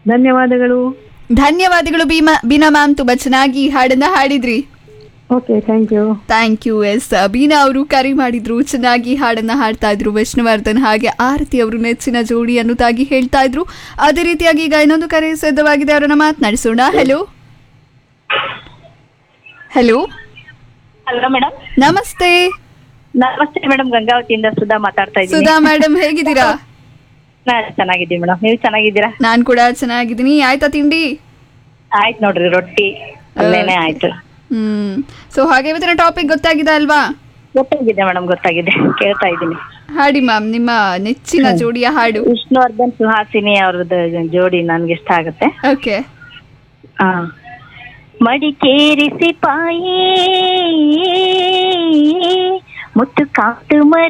ಧನ್ಯವಾದಗಳು ಧನ್ಯವಾದಗಳು ಬೀಮಾ ಬೀನಾ ಮ್ಯಾಮ್ ತುಂಬಾ ಚೆನ್ನಾಗಿ ಹಾಡನ್ನ ಹಾಡಿದ್ರಿ okay thank you thank you S Beena ಅವರು ಕರೆ ಮಾಡಿದ್ರು ಚೆನ್ನಾಗಿ ಹಾಡನ್ನ ಹಾಡ್ತಾ ಇದ್ರು ವಿಷ್ಣುವರ್ಧನ್ ಹಾಗೆ ಆರತಿ ಅವರು ನೆಚ್ಚಿನ ಜೋಡಿ ಅನ್ನೋದಾಗಿ ಹೇಳ್ತಾ ಇದ್ರು ಅದೇ ರೀತಿಯಾಗಿ ಈಗ ಇನ್ನೊಂದು ಕರೆ ಸಿದ್ಧವಾಗಿದೆ ಅವರನ್ನ ಮಾತನಾಡಿಸೋಣ ಹೆಲೋ ಹೆಲೋ ಹಲೋ ಮೇಡಮ್ ನಮಸ್ತೆ ನಮಸ್ತೆ ಮೇಡಮ್ ಗಂಗಾವತಿಯಿಂದ ಸುಧಾ ಮಾತಾಡ್ತಾ ಇದ್ದೀನಿ ಸುಧಾ ಮೇಡಮ್ ಹೇಗಿದ್ದೀರಾ ನಾನ್ ಚೆನ್ನಾಗಿದ್ದೀನಿ ಮೇಡಮ್ ನೀವು ಚೆನ್ನಾಗಿದ್ದೀರಾ ನಾನ್ ಕೂಡ ಚೆನ್ನಾಗಿದ್ದೀನಿ ಆಯ್ತಾ ತಿಂಡಿ ಆಯ್ತು ನೋಡ್ರಿ ರೊಟ್ಟಿ ಅಲ್ಲೇನೆ ಆಯ್ತು ಹ್ಮ್ ಸೊ ಹಾಗೆ ಇವತ್ತಿನ ಟಾಪಿಕ್ ಗೊತ್ತಾಗಿದೆ ಅಲ್ವಾ ಗೊತ್ತಾಗಿದೆ ಮೇಡಮ್ ಗೊತ್ತಾಗಿದೆ ಕೇಳ್ತಾ ಇದ್ದೀನಿ ಹಾಡಿ ಮ್ಯಾಮ್ ನಿಮ್ಮ ನೆಚ್ಚಿನ ಜೋಡಿಯ ಹಾಡು ವಿಷ್ಣುವರ್ಧನ್ ಸುಹಾಸಿನಿ ಅವ್ರದ್ದು ಜೋಡಿ ನನ್ಗೆ ಇಷ್ಟ ಆಗುತ್ತೆ ಓಕೆ ಆ. ಮಡಿಕೇರಿ ಸಿಪಾಯಿ ಮುತ್ತು ಕಾತು ಮರಿ